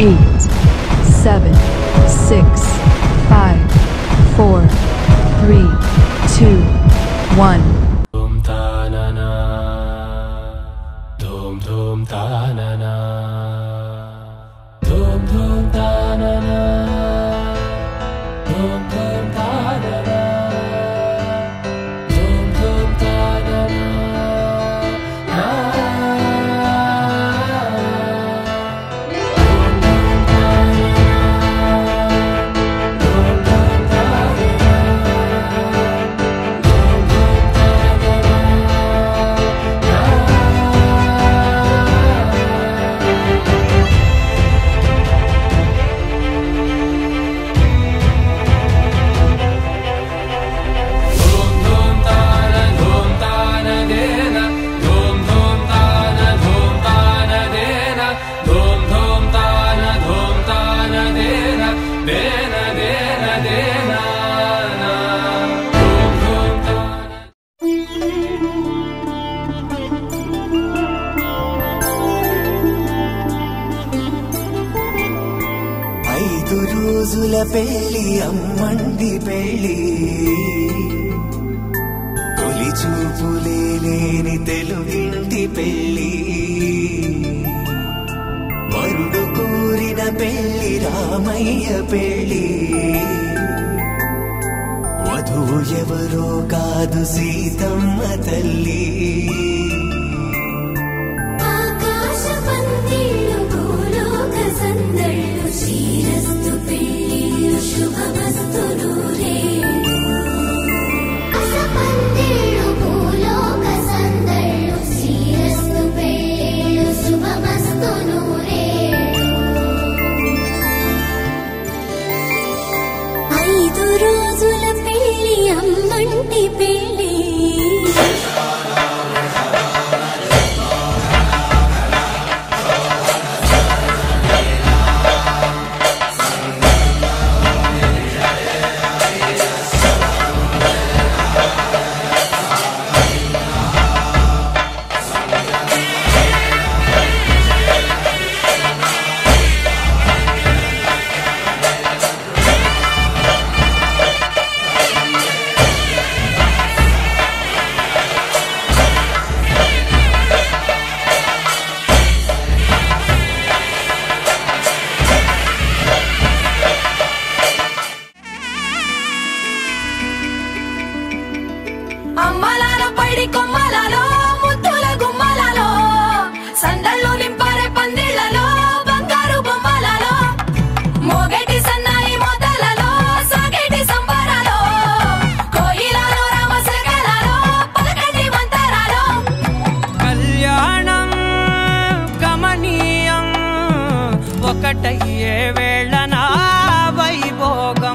eight, seven, six, five, four, three, two, one. Dum ta na na. Dum dum ta na na. Dum dum ta na na. Dum dum ta na na. Dum dum ta na na. Ah. Dum dum ta na na. Dum dum ta na na. ఐదు రోజుల పెళ్లి అమ్మండి పెళ్లి తొలి చూపులే లేని తెలుగింటి పెళ్లి వరుడు కోరిన పెళ్లి రామయ్య పెళ్లి వధువు ఎవరో కాదు సీతమ్మ తల్లి ఆకాశ పందిళ్ళు భూలోక సందళ్ళు శ్రీరస్తు పెళ్ళిళ్ళు శుభమస్తు నూరేళ్ళు ఆకాశ పందిళ్ళు భూలోక సందళ్ళు శ్రీరస్తు పెళ్ళిళ్ళు శుభమస్తు నూరేళ్ళు ఐదు రోజుల పెళ్లి అమ్మంటి పెళ్లి అమ్మలాల పైడి కొమ్మలలో ముద్దుల గుమ్మలలో సందళ్ళు నింపరే పందిళ్లలో బంగారు బొమ్మలలో మోగేటి సన్నాయి మొదలలో సాగేటి సంబరాలో కోయిలలో రామశకలలో పలకటి మంతరాలో కళ్యాణం గమనీయం ఒకటయ్యే వేళన వైభోగం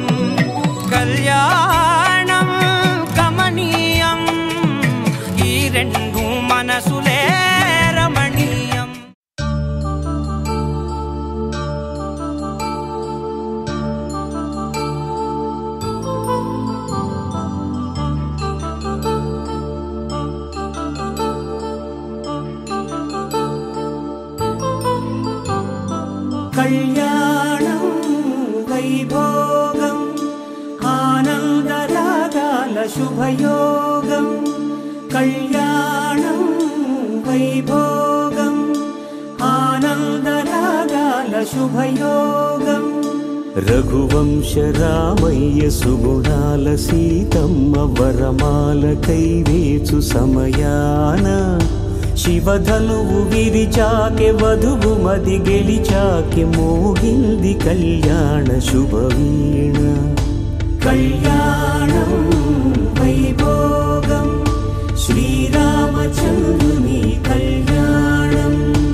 కళ్యాణం గమనీయం ఈ రెండు మనసులే రమణీయం కళ్యాణం వైభోగం ఆనందరాగాల శుభయోగం కళ్యాణం వైభోగం ఆనందరాగాల శుభయోగం రఘువంశ రామయ్య సుగుణాల సీతమ్మ వరమాల కైవేచు సమయాన శివధనువు విరిచాకె వధువు మది గెలిచాకె మోగింది కళ్యాణ శుభవీణ కళ్యాణం వైభోగం శ్రీరామచంద్రుని కళ్యాణం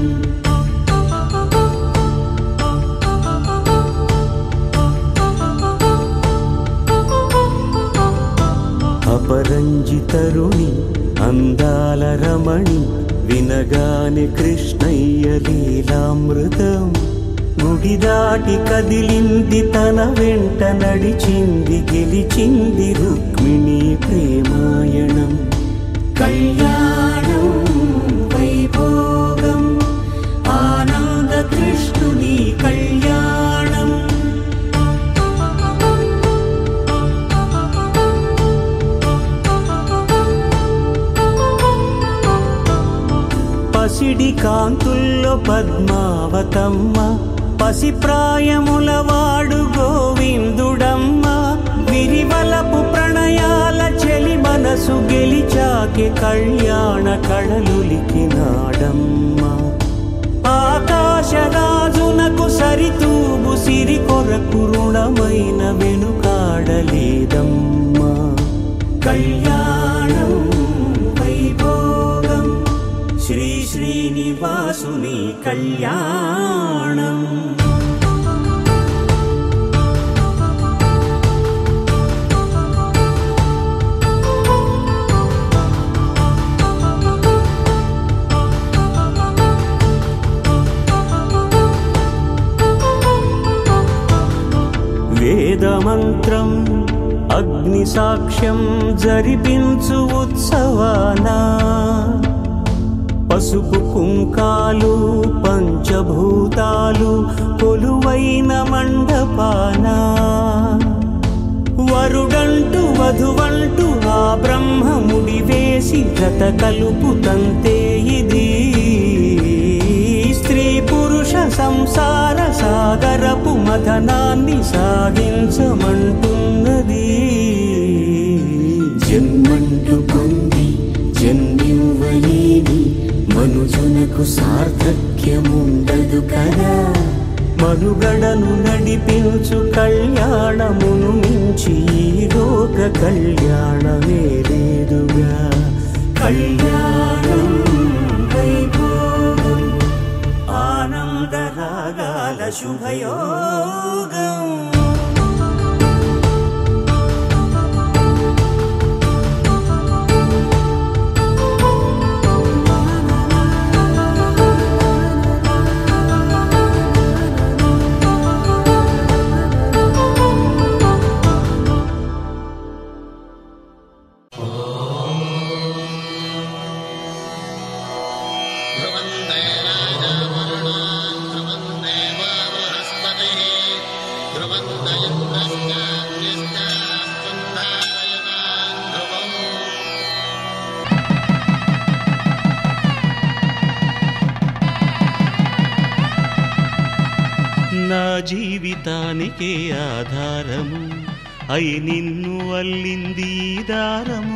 అపరంజి తరుణి అందాల రమణి వినగాని కృష్ణయ్య లీలామృతం గుడి దాటి కదిలింది తన వెంట నడిచింది గెలిచింది రుక్మిణి ప్రేమాయణం కళ్యాణం వైభోగం ఆనంద కృష్ణుని కళ్యాణం పసిడి కాంతుల్లో పద్మావతమ్మ పసిప్రాయముల వాడు గోవిందుడమ్మ విరివలపు ప్రణయాల చెలి మనసు గెలిచాకే కళ్యాణ కళలులికినాడమ్మ ఆకాశరాజునకు సరితూగు సిరి కొరకు రుణమైన వెనుకాడలేదమ్మా కళ్యాణం వైభోగం శ్రీ శ్రీనివాసుని కళ్యాణం వేదమంత్రం అగ్ని సాక్ష్యం జరిపించు ఉత్సవానా పసుపు కుంకాలు పంచభూతాలు కొలువైన మండపాన వరుడంటూ వధువంటూ ఆ బ్రహ్మముడి వేసి గత కలుపు తంతే ఇది స్త్రీ పురుష సంసార సాగరపు మథనాన్ని సాగించమంటున్నది జన్మంటు పొంది జన్మివ్వలేని మనుజునకు సార్థక్యముండదు కదా మనుగడను నడిపించు కళ్యాణమును మించి ఈ లోక కళ్యాణమే లేదుగా కళ్యాణం వైభోగం ఆనందరాగాల శుభయోగం నా జీవితానికే ఆధారము అయి నిన్ను అల్లింది ఈ దారము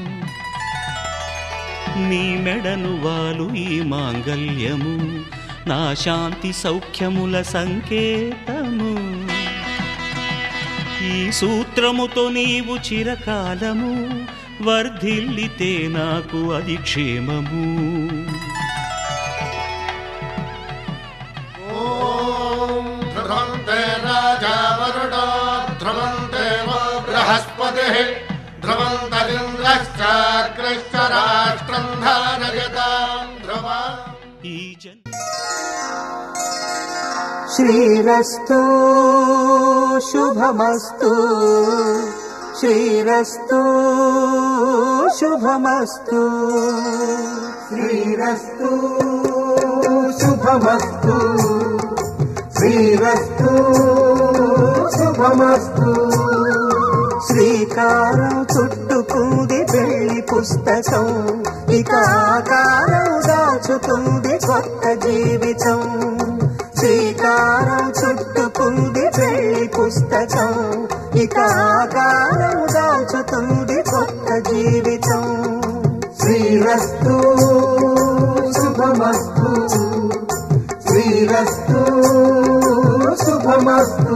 నీ మెడను వాలు ఈ మాంగల్యము నా శాంతి సౌఖ్యముల సంకేతము ఈ సూత్రముతో నీవు చిరకాలము వర్ధిల్లితే నాకు అది క్షేమము ध्रुवन्ते राजा वरुडो ध्रुवन्ते वो बृहस्पतिः ध्रुवन्तरिन्द्रश्चाग्रश्च राष्ट्रम् धारयताम् ध्रुवा ఈ జన్ శ్రీరస్తు శుభమస్తు శ్రీరస్తు శుభమస్తు శ్రీరస్తు శుభమస్తు శ్రీరస్తు శుభమస్తు శ్రీకారం చుట్టుకుంది పెళ్లి పుస్తకం ఇక ఆకారం దాచుతుంది కొత్త జీవితం శ్రీకారం చుట్టుకుంది పెళ్లి పుస్తకం ఇక ఆకారం దాచుతుంది కొత్త జీవితం శ్రీరస్తు శుభమస్తు శ్రీరస్తు శుభమస్తు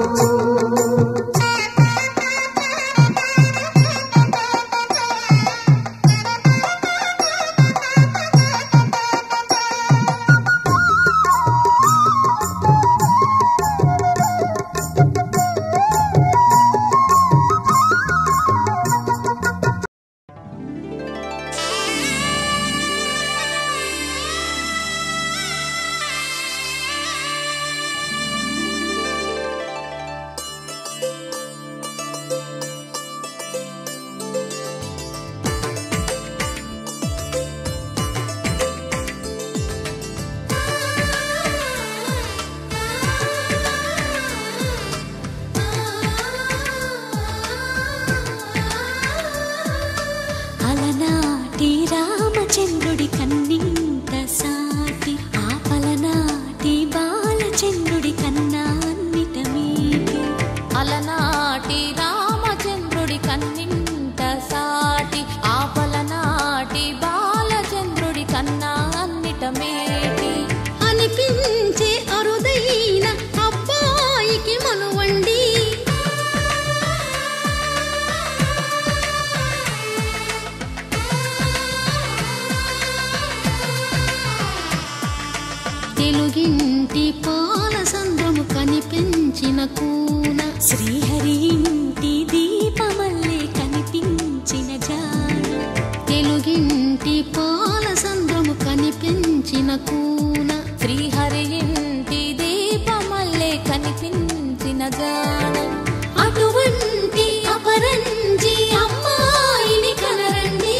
తెలుగింటి పాల సంద్రము కనిపించిన కూన శ్రీహరి ఇంటి దీపమల్లే కనిపించిన జాన తెలుగింటి పాల సంద్రము కనిపించిన కూన శ్రీహరి ఇంటి దీపమల్లే కనిపించిన జాన అటువంటి అపరంజి అమ్మాయిని కనరండి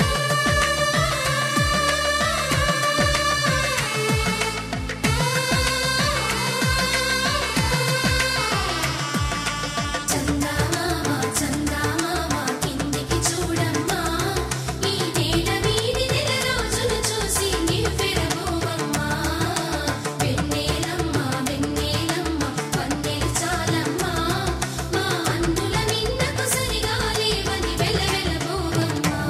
చందమామ చందమామ కిందికి చూడమ్మా ఈ నేల వీధి నెల రోజులు చూసి నివ్వెరబోవమ్మా వెన్నెలమ్మ వెన్నెలమ్మ పన్నెలు చాలమ్మా మా అన్నుల మిన్నకు సరిగా లేవని వెలవెలబోవమ్మా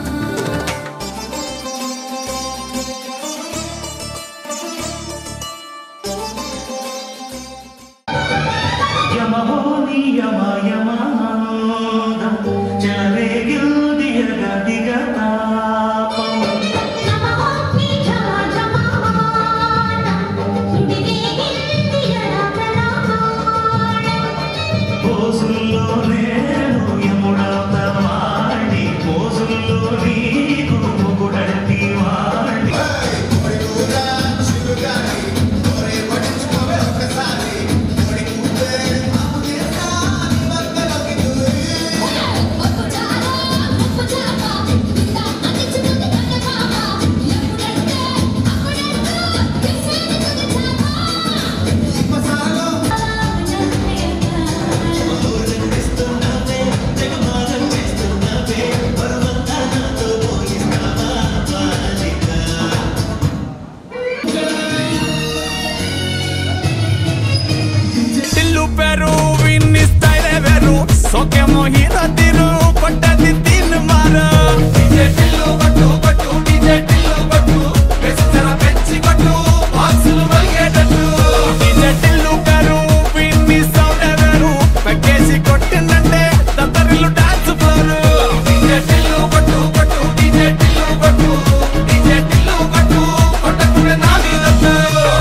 టిల్లు పెరు విన్ని స్టైలే వేరు సోకే మోహిర తిరు కొట్టది తిన్ మార డీజే టిల్లు కొట్టు కొట్టు డీజే టిల్లు కొట్టు పెంచర పెంచి కొట్టు బాక్సులు మలిగేటట్టు డీజే టిల్లు పెరు విన్ని సౌండే వేరు పెక్కేసి కొట్టిందంటే దత్తరిల్లు డాన్స్ ఫ్లోర్ డీజే టిల్లు కొట్టు కొట్టు డీజే టిల్లు కొట్టు డీజే టిల్లు కొట్టు కొట్టకునే నా మీద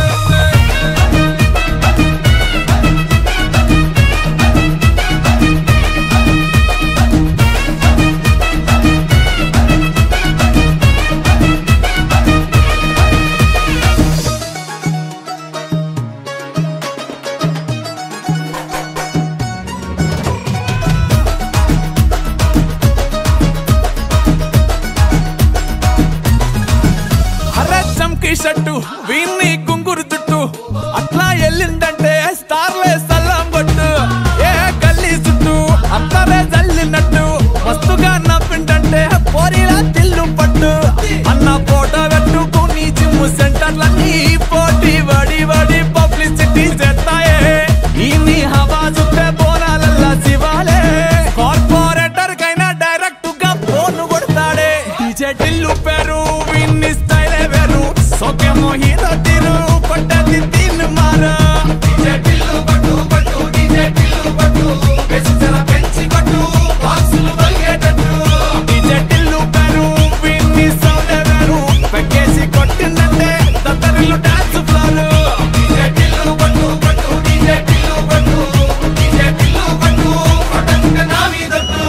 అరే చంకీ షట్టు వీన్ని గుంగురు చుట్టు అట్లా ఎల్లిందంటే స్టార్లే సల్లం కొట్టు ఏ గల్లీ చుట్టూ అంతరే జల్లినట్టు మస్తుగా నవ్విందంటే పోరీలా తిల్లు పట్టు అన్న ఫోటో పెట్టుకుని జిమ్ సెంటర్లన్నీ పోటీ వడి వడి పబ్లిసిటీ చేస్తాయే ఈ నీ హవా చుట్టే బోనాలల్లా శివాలే కార్పొరేటర్ కైనా డైరెక్ట్ గా ఫోన్ కొడతాడే డీజే టిల్లు పేరు విన్ని స్టైలే వేరు సోకేమో హీరో తీరు కొట్టది తిన్ మార డీజే టిల్లు పట్టు పట్టు డీజే టిల్లు పట్టు పెంచర పెంచి కొట్టు బాక్సులు వలిగేటట్టు డీజే టిల్లు పేరు విన్ని సౌండే వేరు పెక్కేసి కొట్టిందంటే దత్తరిల్లు డాన్స్ ఫ్లోర్ డీజే టిల్లు పట్టు పట్టు డీజే టిల్లు పట్టు డీజే టిల్లు పట్టు కొట్టకుంటే నా మీదట్టు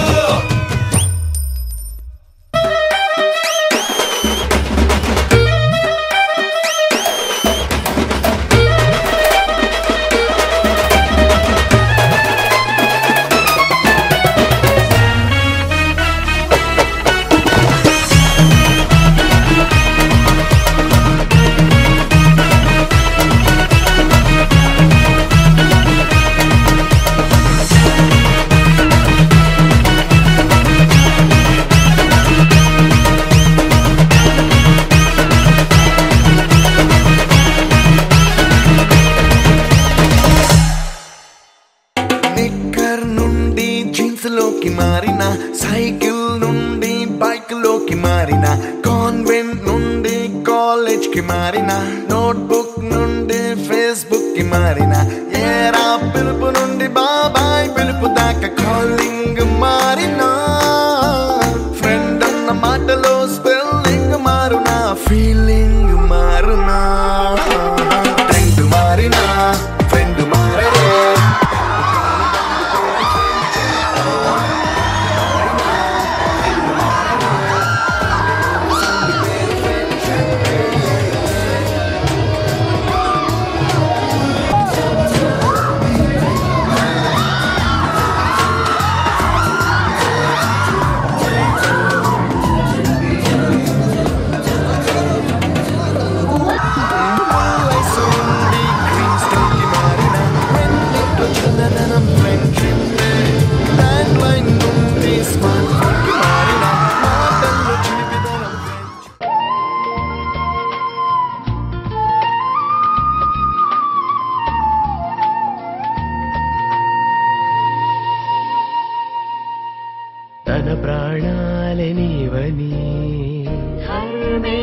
నిక్కర్ నుండి జీన్స్ లోకి మారిన సైకిల్ నుండి బైక్ లోకి మారిన కాన్వెంట్ నుండి కాలేజ్ కి మారిన నోట్బుక్ నుండి ఫేస్బుక్ కి మారిన ఏరా పిలుపు నుండి బాబాయ్ పిలుపు దాకా కాలింగ్ మారిన ఫ్రెండ్ అన్న మాటలో స్పెల్లింగ్ మారునా ఫీలింగ్ మారునా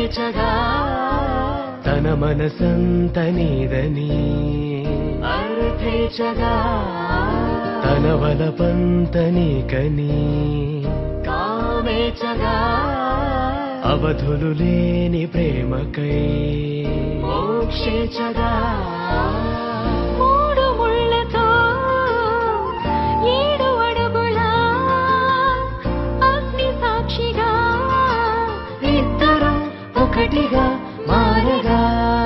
తేల్చగా తన మనసంత నీదని అర్థేచగా తన వలపంత నీకని కామేచగా అవధులు లేని ప్రేమకై మోక్షేచగా మూడు ముళ్ళతో ఏడు అడుగుల అగ్ని సాక్షిగా ఇద్దరు ఒకటిగా మారగా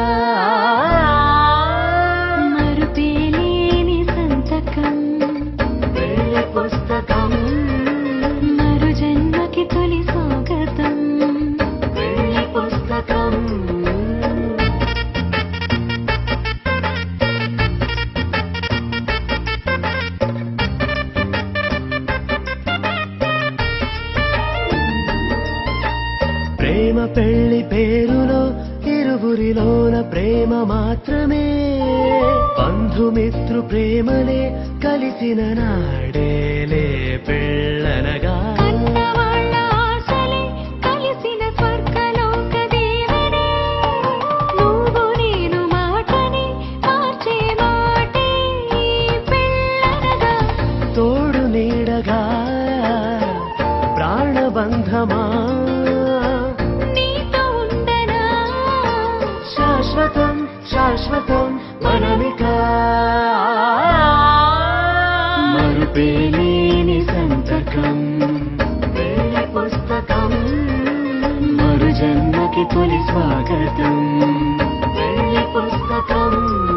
మరుపేలేని సంతకం వెళ్ళి పుస్తకం మరు జన్మకి తొలి స్వాగతం వెళ్ళి పుస్తకం ప్రేమ పెళ్లి పేరులో ఇరువురిలోన ప్రేమ మాత్రమే బంధుమిత్రు ప్రేమలే కలిసిన నాడేలే పెళ్ళనగా కన్నవాళ్ళ ఆశలే కలిసిన స్వర్గలోక దేవనే నువ్వు నేను మాటని మార్చే మాటే ఈ పెళ్ళనగా తోడు నీడగా ప్రాణబంధమా నీతో ఉండనా శాశ్వతం శాశ్వతం మనమిక మరుపేలేని సంతకం వెళ్ళి పుస్తకం మరు జన్మకి తొలి స్వాగతం వెళ్ళి పుస్తకం